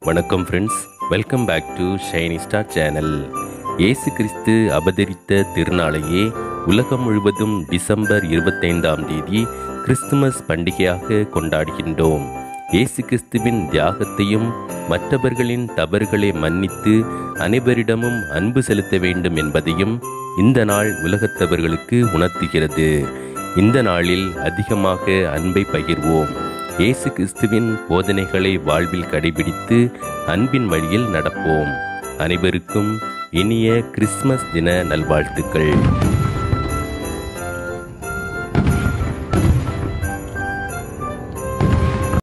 வணக்கம் friends welcome back to shiny star channel Yesu Kristhu அவதரித்த திருநாளையே உலகம் முழுவதும் டிசம்பர் இருபத்தைந்தாம் தேதி கிறிஸ்துமஸ் பண்டிகையாக கொண்டாடுகின்றோம் இயேசு கிறிஸ்துவின் தியாகத்தையும் மற்றவர்களின் தவறுகளை மன்னித்து அனைவரிடமும் அன்பு செலுத்த வேண்டும் என்பதையும் இந்த நாள் உலகத்தவர்களுக்கு உணர்த்துகிறது இந்த நாளில் அதிகமாக அன்பை பகிர்வோம் இயேசு கிறிஸ்துவின் போதனைகளை வாழ்வில் கடைபிடித்து அன்பின் வழியில் நடப்போம் அனைவருக்கும் இனிய கிறிஸ்மஸ் தின நல்வாழ்த்துக்கள்